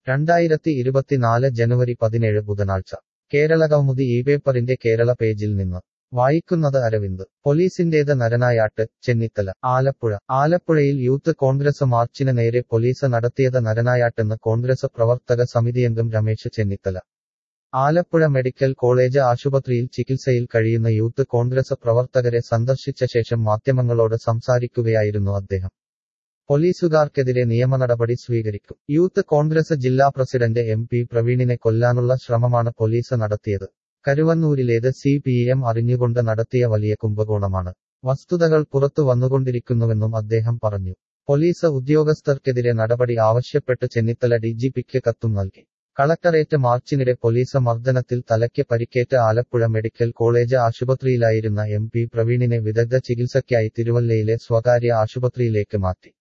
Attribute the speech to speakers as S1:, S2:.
S1: രണ്ടായിരത്തി ഇരുപത്തിനാല് ജനുവരി പതിനേഴ് ബുധനാഴ്ച കേരള കൗമുദി ഈ പേപ്പറിന്റെ കേരള പേജിൽ നിന്ന് വായിക്കുന്നത് അരവിന്ദ് പോലീസിന്റേത് നരനായാട്ട് ചെന്നിത്തല ആലപ്പുഴ ആലപ്പുഴയിൽ യൂത്ത് കോൺഗ്രസ് മാർച്ചിന് നേരെ പോലീസ് നടത്തിയത് നരനായാട്ടെന്ന് കോൺഗ്രസ് പ്രവർത്തക സമിതിയംഗം രമേശ് ചെന്നിത്തല ആലപ്പുഴ മെഡിക്കൽ കോളേജ് ആശുപത്രിയിൽ ചികിത്സയിൽ കഴിയുന്ന യൂത്ത് കോൺഗ്രസ് പ്രവർത്തകരെ സന്ദർശിച്ച ശേഷം മാധ്യമങ്ങളോട് സംസാരിക്കുകയായിരുന്നു അദ്ദേഹം പോലീസുകാർക്കെതിരെ നിയമനടപടി സ്വീകരിക്കും യൂത്ത് കോൺഗ്രസ് ജില്ലാ പ്രസിഡന്റ് എം പി പ്രവീണിനെ കൊല്ലാനുള്ള ശ്രമമാണ് പോലീസ് നടത്തിയത് കരുവന്നൂരിലേത് സി പി എം അറിഞ്ഞുകൊണ്ട് നടത്തിയ വലിയ കുംഭകോണമാണ് വസ്തുതകൾ പുറത്തു വന്നുകൊണ്ടിരിക്കുന്നുവെന്നും അദ്ദേഹം പറഞ്ഞു പോലീസ് ഉദ്യോഗസ്ഥർക്കെതിരെ നടപടി ആവശ്യപ്പെട്ട് ചെന്നിത്തല ഡിജിപിക്ക് കത്തും നൽകി കളക്ടറേറ്റ് മാർച്ചിനിടെ പോലീസ് മർദ്ദനത്തിൽ തലയ്ക്ക് പരിക്കേറ്റ ആലപ്പുഴ മെഡിക്കൽ കോളേജ് ആശുപത്രിയിലായിരുന്ന എം പി പ്രവീണിനെ വിദഗ്ധ ചികിത്സയ്ക്കായി തിരുവല്ലയിലെ സ്വകാര്യ ആശുപത്രിയിലേക്ക് മാറ്റി